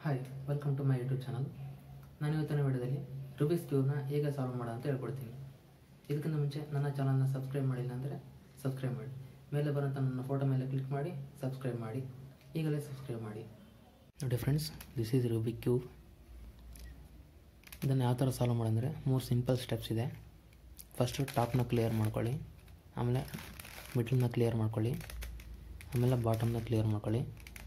hi welcome to my YouTube channel ನಾನು ಇವತ್ತಿನ ವಿಡಿಯೋದಲ್ಲಿ ರುಬಿಕ್ಸ್ ಕ್ಯೂಬ್ನ ಹೇಗೆ ಸಾಲ್ವ್ ಮಾಡೋದು ಅಂತ ಹೇಳ್ಕೊಡ್ತೀನಿ ಇದಕ್ಕಿಂತ ಮುಂಚೆ ನನ್ನ ಚಾನಲ್ನ ಸಬ್ಸ್ಕ್ರೈಬ್ ಮಾಡಿಲ್ಲ ಅಂದರೆ ಸಬ್ಸ್ಕ್ರೈಬ್ ಮಾಡಿ ಮೇಲೆ ಬರೋಂಥ ನನ್ನ ಫೋಟೋ ಮೇಲೆ ಕ್ಲಿಕ್ ಮಾಡಿ ಸಬ್ಸ್ಕ್ರೈಬ್ ಮಾಡಿ ಈಗಲೇ ಸಬ್ಸ್ಕ್ರೈಬ್ ಮಾಡಿ ನೋಡಿ friends this is Rubik cube ಇದನ್ನು ಯಾವ ಥರ ಸಾಲ್ವ್ ಮಾಡಂದರೆ ಮೂರು ಸಿಂಪಲ್ ಸ್ಟೆಪ್ಸ್ ಇದೆ ಫಸ್ಟು ಟಾಪ್ನ ಕ್ಲಿಯರ್ ಮಾಡ್ಕೊಳ್ಳಿ ಆಮೇಲೆ ಮಿಡ್ಲನ್ನ ಕ್ಲಿಯರ್ ಮಾಡ್ಕೊಳ್ಳಿ ಆಮೇಲೆ ಬಾಟಮ್ನ ಕ್ಲಿಯರ್ ಮಾಡ್ಕೊಳ್ಳಿ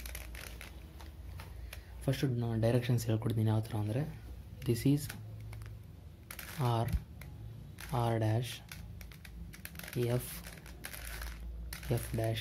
ಫಸ್ಟು ಡೈರೆಕ್ಷನ್ಸ್ ಹೇಳ್ಕೊಡ್ತೀನಿ ಯಾವ ಥರ ಅಂದರೆ this is R R dash F F dash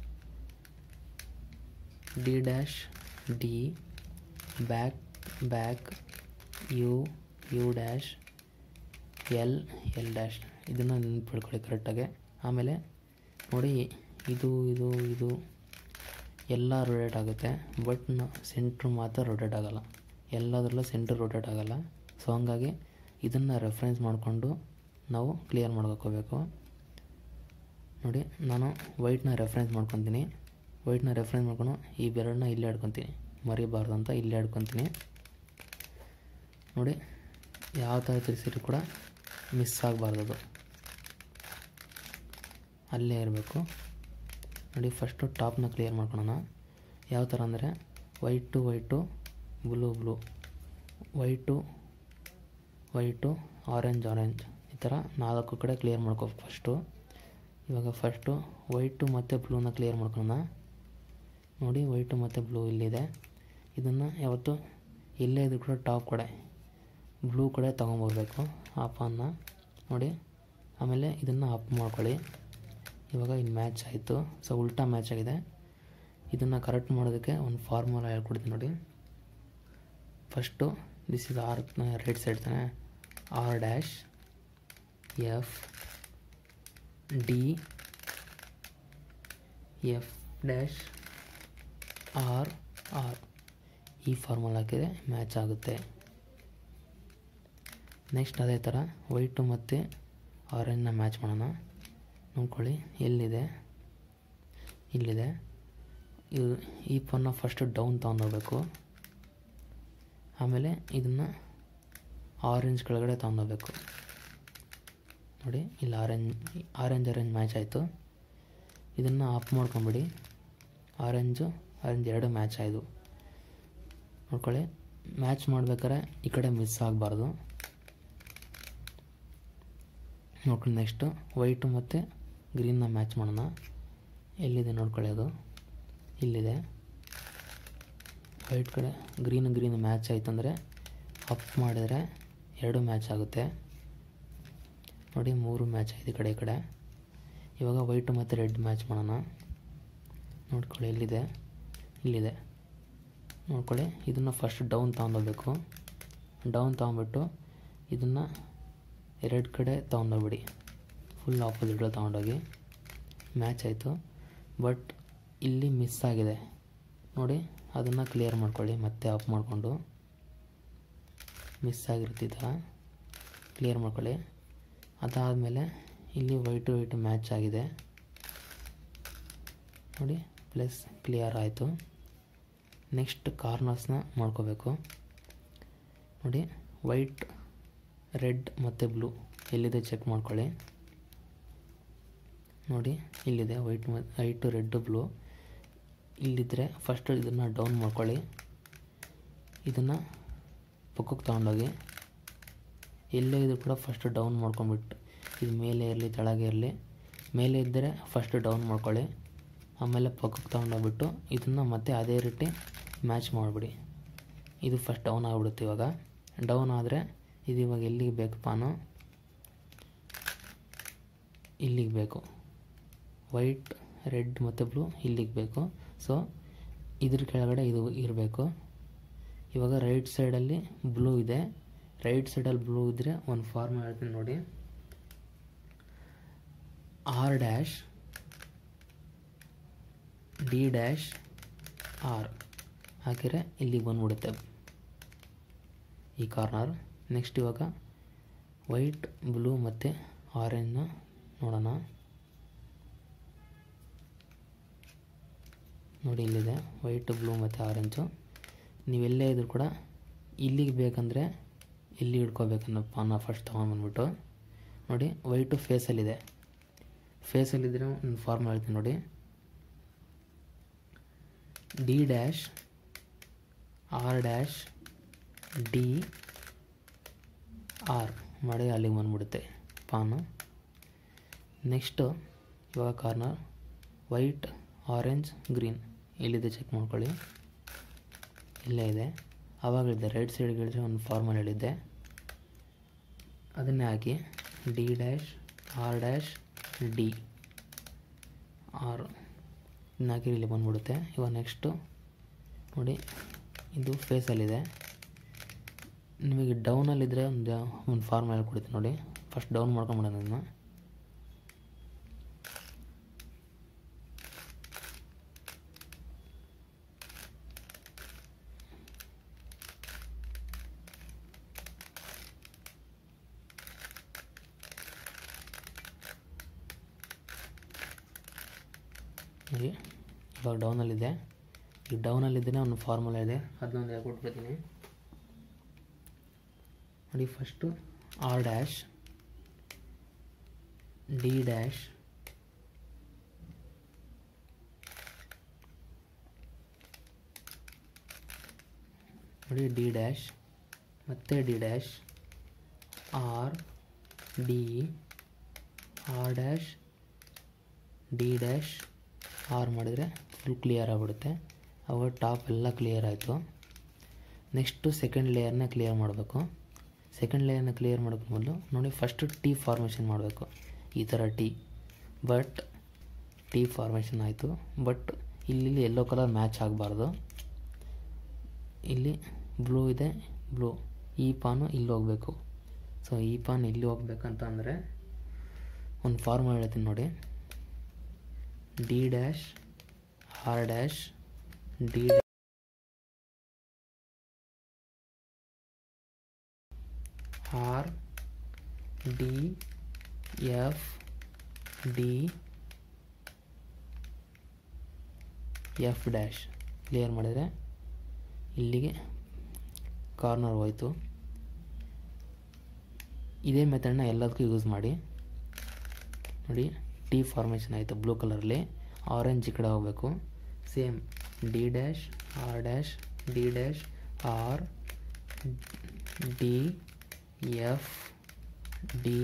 D dash D back back U U dash L L dash ಇದನ್ನು ನೆನ್ಪಿಡ್ಕೊಳ್ಳಿ ಕರೆಕ್ಟಾಗಿ ಆಮೇಲೆ ನೋಡಿ ಇದು ಇದು ಇದು ಎಲ್ಲ ರೊಟೇಟ್ ಆಗುತ್ತೆ ಬಟ್ ನ ಸೆಂಟ್ರ್ ಮಾತ್ರ ರೊಟೇಟ್ ಆಗೋಲ್ಲ ಎಲ್ಲದರಲ್ಲೂ ಸೆಂಟ್ರ್ ರೊಟೇಟ್ ಆಗೋಲ್ಲ ಸೊ ಹಂಗಾಗಿ ಇದನ್ನು ರೆಫರೆನ್ಸ್ ಮಾಡಿಕೊಂಡು ನಾವು ಕ್ಲಿಯರ್ ಮಾಡ್ಕೋಬೇಕು ನೋಡಿ ನಾನು ವೈಟ್ನ ರೆಫರೆನ್ಸ್ ಮಾಡ್ಕೊತೀನಿ ವೈಟ್ನ ರೆಫರೆನ್ಸ್ ಮಾಡ್ಕೊಂಡು ಈ ಬೆರಳನ್ನ ಇಲ್ಲೇ ಆಡ್ಕೊತೀನಿ ಮರಿಬಾರ್ದು ಅಂತ ಇಲ್ಲೇ ಆಡ್ಕೊತೀನಿ ನೋಡಿ ಯಾವ ಥರ ತಿರ್ಸಿದ್ರು ಕೂಡ ಮಿಸ್ ಆಗಬಾರ್ದು ಅದು ಅಲ್ಲೇ ಇರಬೇಕು ನೋಡಿ ಫಸ್ಟು ಟಾಪ್ನ ಕ್ಲಿಯರ್ ಮಾಡ್ಕೊಳೋಣ ಯಾವ ಥರ ಅಂದರೆ white white blue blue white white orange orange ಈ ಥರ ನಾಲ್ಕು ಕಡೆ ಕ್ಲಿಯರ್ ಮಾಡ್ಕೋಬೇಕು ಫಸ್ಟು ಇವಾಗ ಫಸ್ಟು ವೈಟು ಮತ್ತು ಬ್ಲೂನ ಕ್ಲಿಯರ್ ಮಾಡ್ಕೊಳ್ಳೋಣ ನೋಡಿ ವೈಟು ಮತ್ತು ಬ್ಲೂ ಇಲ್ಲಿದೆ ಇದನ್ನು ಯಾವತ್ತು ಎಲ್ಲೇ ಇದ್ರೂ ಕೂಡ ಟಾಪ್ ಕಡೆ ಬ್ಲೂ ಕಡೆ ತೊಗೊಂಬೋಗ್ಬೇಕು ಆಪನ್ನು ನೋಡಿ ಆಮೇಲೆ ಇದನ್ನು ಅಪ್ ಮಾಡ್ಕೊಳ್ಳಿ ಇವಾಗ ಇಲ್ಲಿ ಮ್ಯಾಚ್ ಆಯಿತು ಸೊ ಉಲ್ಟಾ ಮ್ಯಾಚ್ ಆಗಿದೆ ಇದನ್ನು ಕರೆಕ್ಟ್ ಮಾಡೋದಕ್ಕೆ ಒಂದು ಫಾರ್ಮುಲಾ ಹೇಳ್ಕೊಡ್ತೀನಿ ನೋಡಿ first this is R right side ತಾನೆ R dash F D F dash R R ಈ ಫಾರ್ಮುಲಾ ಹಾಕಿದರೆ ಮ್ಯಾಚ್ ಆಗುತ್ತೆ ನೆಕ್ಸ್ಟ್ ಅದೇ ಥರ ವೈಟು ಮತ್ತು ಆರೆಂಜ್ನ ಮ್ಯಾಚ್ ಮಾಡೋಣ ನೋಡ್ಕೊಳ್ಳಿ ಎಲ್ಲಿದೆ ಇಲ್ಲಿದೆ ಇದು ಈ ಪನ್ನ ಫಸ್ಟು ಡೌನ್ ತೊಗೊಂಡೋಗ್ಬೇಕು ಆಮೇಲೆ ಇದನ್ನು ಆರೆಂಜ್ ಕೆಳಗಡೆ ತೊಗೊಂಡೋಗ್ಬೇಕು ನೋಡಿ ಇಲ್ಲಿ ಆರೆಂಜ್ ಆರೆಂಜ್ ಆರೆಂಜ್ ಮ್ಯಾಚ್ ಆಯಿತು ಇದನ್ನು ಆಫ್ ಮಾಡ್ಕೊಂಬಿಡಿ ಆರೆಂಜು ಆರೆಂಜ್ ಎರಡು ಮ್ಯಾಚ್ ಆಯಿತು ನೋಡ್ಕೊಳ್ಳಿ ಮ್ಯಾಚ್ ಮಾಡ್ಬೇಕಾದ್ರೆ ಈ ಕಡೆ ಮಿಸ್ ಆಗಬಾರ್ದು ನೋಡ್ಕೊಂಡು ನೆಕ್ಸ್ಟು ವೈಟು ಮತ್ತು ಗ್ರೀನ್ನ ಮ್ಯಾಚ್ ಮಾಡೋಣ ಎಲ್ಲಿದೆ ನೋಡ್ಕೊಳ್ಳಿ ಅದು ಇಲ್ಲಿದೆ ವೈಟ್ ಕಡೆ ಗ್ರೀನ್ ಗ್ರೀನ್ ಮ್ಯಾಚ್ ಆಯಿತು ಅಂದರೆ ಅಪ್ ಮಾಡಿದರೆ ಎರಡು ಮ್ಯಾಚ್ ಆಗುತ್ತೆ ನೋಡಿ ಮೂರು ಮ್ಯಾಚ್ ಆಯ್ತು ಈ ಕಡೆ ಈ ಕಡೆ ಇವಾಗ ವೈಟು ಮತ್ತು ರೆಡ್ ಮ್ಯಾಚ್ ಮಾಡೋಣ ನೋಡ್ಕೊಳ್ಳಿ ಎಲ್ಲಿದೆ ಇಲ್ಲಿದೆ ನೋಡ್ಕೊಳ್ಳಿ ಇದನ್ನು ಫಸ್ಟ್ ಡೌನ್ ತೊಗೊಂಡೋಗ್ಬೇಕು ಡೌನ್ ತೊಗೊಂಬಿಟ್ಟು ಇದನ್ನು ಎರಡು ಕಡೆ ತೊಗೊಂಡೋಗ್ಬಿಡಿ ಫುಲ್ ಆಪೋಸಿಟಲ್ಲಿ ತೊಗೊಂಡೋಗಿ ಮ್ಯಾಚ್ ಆಯಿತು ಬಟ್ ಇಲ್ಲಿ ಮಿಸ್ ಆಗಿದೆ ನೋಡಿ ಅದನ್ನು ಕ್ಲಿಯರ್ ಮಾಡ್ಕೊಳ್ಳಿ ಮತ್ತೆ ಆಫ್ ಮಾಡಿಕೊಂಡು ಮಿಸ್ ಆಗಿರುತ್ತೆ ಈ ಥರ ಕ್ಲಿಯರ್ ಮಾಡ್ಕೊಳ್ಳಿ ಅದಾದಮೇಲೆ ಇಲ್ಲಿ ವೈಟು ವೈಟು ಮ್ಯಾಚ್ ಆಗಿದೆ ನೋಡಿ ಪ್ಲಸ್ ಕ್ಲಿಯರ್ ಆಯಿತು ನೆಕ್ಸ್ಟ್ ಕಾರ್ನರ್ಸ್ನ ಮಾಡ್ಕೋಬೇಕು ನೋಡಿ ವೈಟ್ ರೆಡ್ ಮತ್ತು ಬ್ಲೂ ಎಲ್ಲಿದೆ ಚೆಕ್ ಮಾಡ್ಕೊಳ್ಳಿ ನೋಡಿ ಇಲ್ಲಿದೆ ವೈಟ್ ಮ ವೈಟು ರೆಡ್ಡು ಬ್ಲೂ ಇಲ್ಲಿದ್ದರೆ ಫಸ್ಟ್ ಇದನ್ನು ಡೌನ್ ಮಾಡ್ಕೊಳ್ಳಿ ಇದನ್ನು ಪಕ್ಕಕ್ಕೆ ತೊಗೊಂಡೋಗಿ ಎಲ್ಲೇ ಇದ್ರೂ ಕೂಡ ಫಸ್ಟ್ ಡೌನ್ ಮಾಡ್ಕೊಂಬಿಟ್ಟು ಇದು ಮೇಲೆ ಇರಲಿ ಕೆಳಗೆ ಇರಲಿ ಮೇಲೆ ಇದ್ದರೆ ಫಸ್ಟ್ ಡೌನ್ ಮಾಡ್ಕೊಳ್ಳಿ ಆಮೇಲೆ ಪಕ್ಕಕ್ಕೆ ತೊಗೊಂಡೋಗ್ಬಿಟ್ಟು ಇದನ್ನು ಮತ್ತೆ ಅದೇ ರೀತಿ ಮ್ಯಾಚ್ ಮಾಡಿಬಿಡಿ ಇದು ಫಸ್ಟ್ ಡೌನ್ ಆಗಿಬಿಡುತ್ತೆ ಇವಾಗ ಡೌನ್ ಆದರೆ ಇದು ಇವಾಗ ಎಲ್ಲಿಗೆ ಬೇಕು ಪಾನು ಇಲ್ಲಿಗೆ ಬೇಕು ವೈಟ್ ರೆಡ್ ಮತ್ತು ಬ್ಲೂ ಇಲ್ಲಿಗೆ ಬೇಕು ಸೊ ಇದ್ರ ಕೆಳಗಡೆ ಇದು ಇರಬೇಕು ಇವಾಗ ರೈಟ್ ಸೈಡಲ್ಲಿ ಬ್ಲೂ ಇದೆ ರೈಟ್ ಸೈಡಲ್ಲಿ ಬ್ಲೂ ಇದ್ದರೆ ಒಂದು ಫಾರ್ಮ್ ಹೇಳ್ತೀನಿ ನೋಡಿ R dash D dash R ಹಾಕಿದ್ರೆ ಇಲ್ಲಿಗೆ ಬಂದ್ಬಿಡುತ್ತೆ ಈ ಕಾರ್ನರ್ ನೆಕ್ಸ್ಟ್ ಇವಾಗ ವೈಟ್ ಬ್ಲೂ ಮತ್ತು ಆರೆಂಜ್ನ ನೋಡೋಣ ನೋಡಿ ಇಲ್ಲಿದೆ ವೈಟ್ ಬ್ಲೂ ಮತ್ತು ಆರೆಂಜು ನೀವೆಲ್ಲೇ ಇದ್ರೂ ಕೂಡ ಇಲ್ಲಿಗೆ ಬೇಕಂದರೆ ಇಲ್ಲಿ ಹಿಡ್ಕೋಬೇಕನ್ನೋ ಪಾನ ಫಸ್ಟ್ ತೊಗೊಂಬಂದ್ಬಿಟ್ಟು ನೋಡಿ ವೈಟು ಫೇಸಲ್ಲಿದೆ ಫೇಸಲ್ಲಿದ್ದರೆ ಒಂದು ಫಾರ್ಮುಲಾ ಹೇಳ್ತೀನಿ ನೋಡಿ D dash R dash D R ಮಾಡಿ ಅಲ್ಲಿಗೆ ಬಂದ್ಬಿಡುತ್ತೆ ಪಾನು ನೆಕ್ಸ್ಟು ಇವಾಗ ಕಾರ್ನರ್ ವೈಟ್ ಆರೆಂಜ್ ಗ್ರೀನ್ ಎಲ್ಲಿದೆ ಚೆಕ್ ಮಾಡ್ಕೊಳ್ಳಿ ಇಲ್ಲೇ ಇದೆ ಆವಾಗಲಿದ್ದೆ ರೈಟ್ ಸೈಡ್ಗೆ ಹೇಳಿದ್ರೆ ಒಂದು ಫಾರ್ಮಲ್ ಹೇಳಿದ್ದೆ ಅದನ್ನೇ ಹಾಕಿ D dash R dash D R ಇನ್ನು ಹಾಕಿ ಇಲ್ಲಿ ಬಂದ್ಬಿಡುತ್ತೆ ಇವಾಗ ನೆಕ್ಸ್ಟು ನೋಡಿ ಇದು ಫೇಸಲ್ಲಿದೆ ನಿಮಗೆ ಡೌನಲ್ಲಿದ್ದರೆ ಒಂದು ಒಂದು ಫಾರ್ಮ್ ಹೇಳ್ಕೊಡ್ತೀನಿ ನೋಡಿ ಫಸ್ಟ್ ಡೌನ್ ಮಾಡ್ಕೊಂಬಿಡೋಣ ಅದನ್ನು ನೋಡಿ ಇವಾಗ ಡೌನಲ್ಲಿದೆ ಈ ಡೌನಲ್ಲಿದ್ದೇ ಒಂದು ಫಾರ್ಮುಲಾ ಇದೆ ಅದನ್ನೊಂದು ಹೇಳ್ಕೊಟ್ಬಿಡ್ತೀನಿ ನೋಡಿ first R dash D dash ನೋಡಿ ಡಿ ಡ್ಯಾಶ್ ಮತ್ತೆ D dash R D R dash D dash R ಮಾಡಿದರೆ ಫುಲ್ ಕ್ಲಿಯರ್ ಆಗಿಬಿಡುತ್ತೆ ಅವಾಗ ಟಾಪ್ ಎಲ್ಲ ಕ್ಲಿಯರ್ ಆಯಿತು ನೆಕ್ಸ್ಟು ಸೆಕೆಂಡ್ ಲೇಯರ್ನ ಕ್ಲಿಯರ್ ಮಾಡಬೇಕು ಸೆಕೆಂಡ್ ಲೇಯರ್ನ ಕ್ಲಿಯರ್ ಮಾಡೋಕ್ಕೆ ಮೊದಲು ನೋಡಿ ಫಸ್ಟು ಟೀ ಫಾರ್ಮೇಷನ್ ಮಾಡಬೇಕು ಈ ಥರ ಟೀ ಬಟ್ ಟೀ ಫಾರ್ಮೇಷನ್ ಆಯಿತು ಬಟ್ ಇಲ್ಲಿ ಎಲ್ಲೋ ಕಲರ್ ಮ್ಯಾಚ್ ಆಗಬಾರ್ದು ಇಲ್ಲಿ ಬ್ಲೂ ಇದೆ ಬ್ಲೂ ಈ ಪಾನು ಇಲ್ಲಿ ಹೋಗಬೇಕು ಸೊ ಈ ಪಾನ್ ಇಲ್ಲಿ ಹೋಗ್ಬೇಕಂತ ಅಂದರೆ ಒಂದು ಫಾರ್ಮುಲಾ ಹೇಳ್ತೀನಿ ನೋಡಿ D dash R dash D R D F D F dash clear ಮಾಡಿದರೆ ಇಲ್ಲಿಗೆ ಕಾರ್ನರ್ ಹೋಯಿತು ಇದೇ ಮೆಥಡ್ನ ಎಲ್ಲದಕ್ಕೂ ಯೂಸ್ ಮಾಡಿ ನೋಡಿ ಟಿ ಫಾರ್ಮೇಷನ್ ಆಯಿತು ಬ್ಲೂ ಕಲರಲ್ಲಿ ಆರೆಂಜ್ ಈ ಕಡೆ ಹೋಗಬೇಕು same D dash R dash D dash R D F D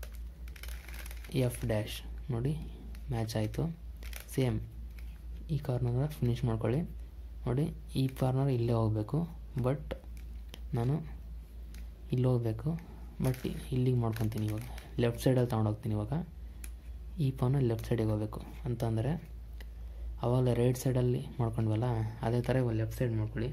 F dash ನೋಡಿ ಮ್ಯಾಚ್ ಆಯಿತು ಸೇಮ್ ಈ ಕಾರ್ನರ್ ಫಿನಿಷ್ ಮಾಡ್ಕೊಳ್ಳಿ ನೋಡಿ ಈ ಕಾರ್ನರ್ ಇಲ್ಲೇ ಹೋಗಬೇಕು ಬಟ್ ನಾನು ಇಲ್ಲಿ ಹೋಗಬೇಕು ಬಟ್ ಇಲ್ಲಿಗೆ ಮಾಡ್ಕೊತೀನಿ ಇವಾಗ ಲೆಫ್ಟ್ ಸೈಡಲ್ಲಿ ತೊಗೊಂಡೋಗ್ತೀನಿ ಇವಾಗ ಈ ಪಾನು ಲೆಫ್ಟ್ ಸೈಡಿಗೆ ಹೋಗಬೇಕು ಅಂತಂದರೆ ಅವಾಗ ರೈಟ್ ಸೈಡಲ್ಲಿ ಮಾಡ್ಕೊಂಡ್ವಲ್ಲ ಅದೇ ಥರ ಇವಾಗ ಲೆಫ್ಟ್ ಸೈಡ್ ಮಾಡ್ಕೊಳ್ಳಿ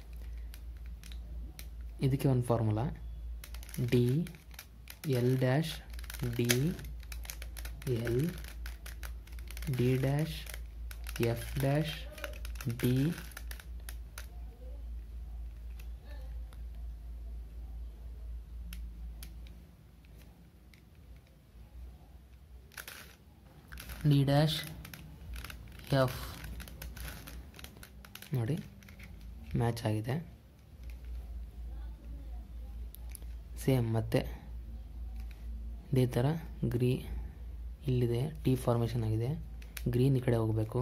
ಇದಕ್ಕೆ ಒಂದು formula D L dash D L D dash F dash D D dash F ನೋಡಿ ಮ್ಯಾಚ್ ಆಗಿದೆ ಸೇಮ್ ಮತ್ತೆ ಇದೇ ಥರ ಗ್ರೀ ಇಲ್ಲಿದೆ ಟಿ ಫಾರ್ಮೇಷನ್ ಆಗಿದೆ ಗ್ರೀನ್ ಈ ಕಡೆ ಹೋಗಬೇಕು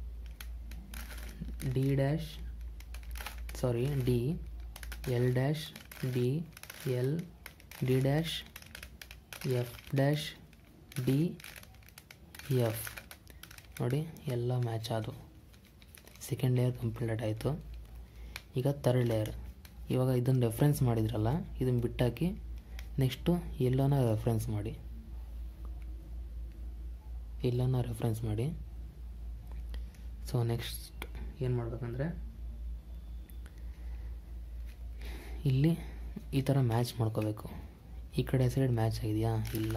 D dash sorry D L dash D L D dash F dash D F ನೋಡಿ ಎಲ್ಲ ಮ್ಯಾಚ್ ಆದವು ಸೆಕೆಂಡ್ ಲೇಯರ್ ಕಂಪ್ಲೀಟ್ ಆಯಿತು ಈಗ ತರ್ಡ್ ಲೇಯರ್ ಇವಾಗ ಇದನ್ನು ರೆಫರೆನ್ಸ್ ಮಾಡಿದ್ರಲ್ಲ ಇದನ್ನು ಬಿಟ್ಟಾಕಿ ನೆಕ್ಸ್ಟು ಎಲ್ಲೋನ ರೆಫರೆನ್ಸ್ ಮಾಡಿ ಎಲ್ಲೋನ ರೆಫರೆನ್ಸ್ ಮಾಡಿ ಸೊ ನೆಕ್ಸ್ಟ್ ಏನು ಮಾಡ್ಬೇಕಂದ್ರೆ ಇಲ್ಲಿ ಈ ಥರ ಮ್ಯಾಚ್ ಮಾಡ್ಕೋಬೇಕು ಈ ಕಡೆ ಸೈಡ್ ಮ್ಯಾಚ್ ಆಗಿದೆಯಾ ಇಲ್ಲ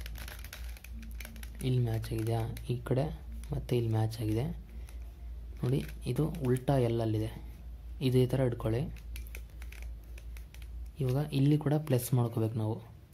ಇಲ್ಲಿ ಮ್ಯಾಚ್ ಆಗಿದೆಯಾ ಈ ಕಡೆ ಮತ್ತು ಇಲ್ಲಿ ಮ್ಯಾಚ್ ಆಗಿದೆ ನೋಡಿ ಇದು ಉಲ್ಟಾ ಎಲ್ಲಲ್ಲಿದೆ ಇದೇ ಥರ ಇಟ್ಕೊಳ್ಳಿ ಇವಾಗ ಇಲ್ಲಿ ಕೂಡ ಪ್ಲಸ್ ಮಾಡ್ಕೋಬೇಕು ನಾವು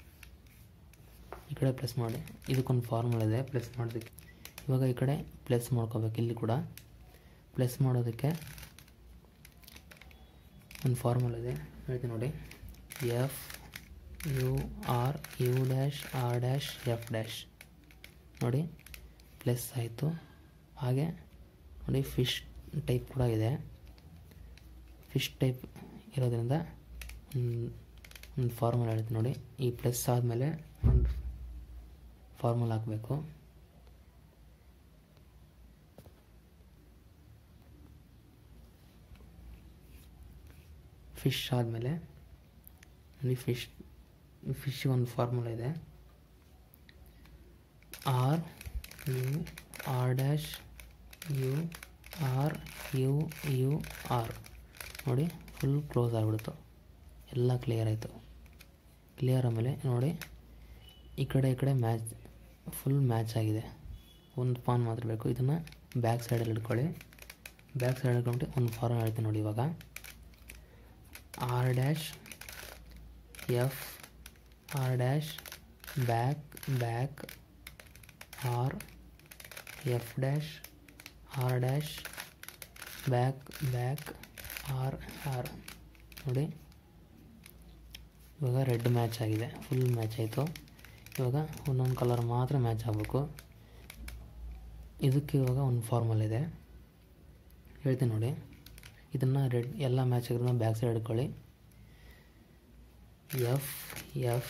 ಈ ಕಡೆ ಪ್ಲಸ್ ಮಾಡಿ ಇದಕ್ಕೊಂದು ಫಾರ್ಮುಲಾ ಇದೆ ಪ್ಲಸ್ ಮಾಡೋದಕ್ಕೆ ಇವಾಗ ಈ ಕಡೆ ಪ್ಲಸ್ ಮಾಡ್ಕೋಬೇಕು ಇಲ್ಲಿ ಕೂಡ ಪ್ಲಸ್ ಮಾಡೋದಕ್ಕೆ ಒಂದು ಫಾರ್ಮುಲಾ ಇದೆ ಹೇಳ್ತೀನಿ ನೋಡಿ F U R U dash R dash F dash ನೋಡಿ ಪ್ಲಸ್ ಆಯಿತು ಹಾಗೆ ನೋಡಿ ಫಿಶ್ ಟೈಪ್ ಕೂಡ ಇದೆ ಫಿಶ್ ಟೈಪ್ ಇರೋದ್ರಿಂದ ಒಂದು ಫಾರ್ಮುಲಾ ಹೇಳ್ತೀನಿ ನೋಡಿ ಈ ಪ್ಲಸ್ ಆದಮೇಲೆ ಒಂದು ಫಾರ್ಮುಲಾ ಹಾಕಬೇಕು ಫಿಶ್ ಆದಮೇಲೆ ನೋಡಿ ಫಿಶ್ ಫಿಶ್ ಒಂದು ಫಾರ್ಮುಲಾ ಇದೆ R U R dash U R U U R ನೋಡಿ ಫುಲ್ ಕ್ಲೋಸ್ ಆಗಿಬಿಡ್ತು ಎಲ್ಲ ಕ್ಲಿಯರ್ ಆಯಿತು ಕ್ಲಿಯರ್ ಆದಮೇಲೆ ನೋಡಿ ಈ ಕಡೆ ಈ ಕಡೆ ಮ್ಯಾಚ್ ಫುಲ್ ಮ್ಯಾಚ್ ಆಗಿದೆ ಒಂದು ಪಾನ್ ಮಾತ್ರ ಬೇಕು ಇದನ್ನು ಬ್ಯಾಕ್ ಸೈಡಲ್ಲಿ ಇಟ್ಕೊಳ್ಳಿ ಬ್ಯಾಕ್ ಸೈಡ್ ಇಟ್ಕೊಂಡ್ಬಿಟ್ಟು ಒಂದು ಫಾರ್ಮ್ ಹೇಳ್ತೀನಿ ನೋಡಿ ಇವಾಗ R dash F R dash back back R F dash R dash back back R R ನೋಡಿ ಇವಾಗ ರೆಡ್ ಮ್ಯಾಚ್ ಆಗಿದೆ ಫುಲ್ ಮ್ಯಾಚ್ ಆಯಿತು ಇವಾಗ ಒಂದೊಂದು ಕಲರ್ ಮಾತ್ರ ಮ್ಯಾಚ್ ಆಗಬೇಕು ಇದಕ್ಕೆ ಇವಾಗ ಒಂದು ಫಾರ್ಮಲ್ ಇದೆ ಹೇಳ್ತೀನಿ ನೋಡಿ ಇದನ್ನು ರೆಡ್ ಎಲ್ಲ ಮ್ಯಾಚ್ ಆಗಿರೋದನ್ನ ಬ್ಯಾಕ್ ಸೈಡ್ ಇಟ್ಕೊಳ್ಳಿ F F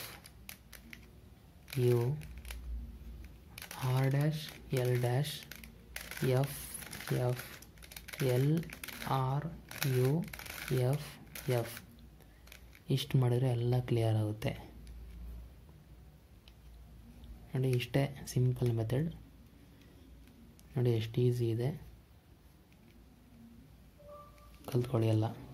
U R dash L dash F F L R U F F ಇಷ್ಟು ಮಾಡಿದರೆ ಎಲ್ಲ ಕ್ಲಿಯರ್ ಆಗುತ್ತೆ ನೋಡಿ ಇಷ್ಟೇ ಸಿಂಪಲ್ ಮೆಥಡ್ ನೋಡಿ ಎಷ್ಟು ಈಸಿ ಇದೆ ಕಲ್ತ್ಕೊಳ್ಳಿ ಎಲ್ಲ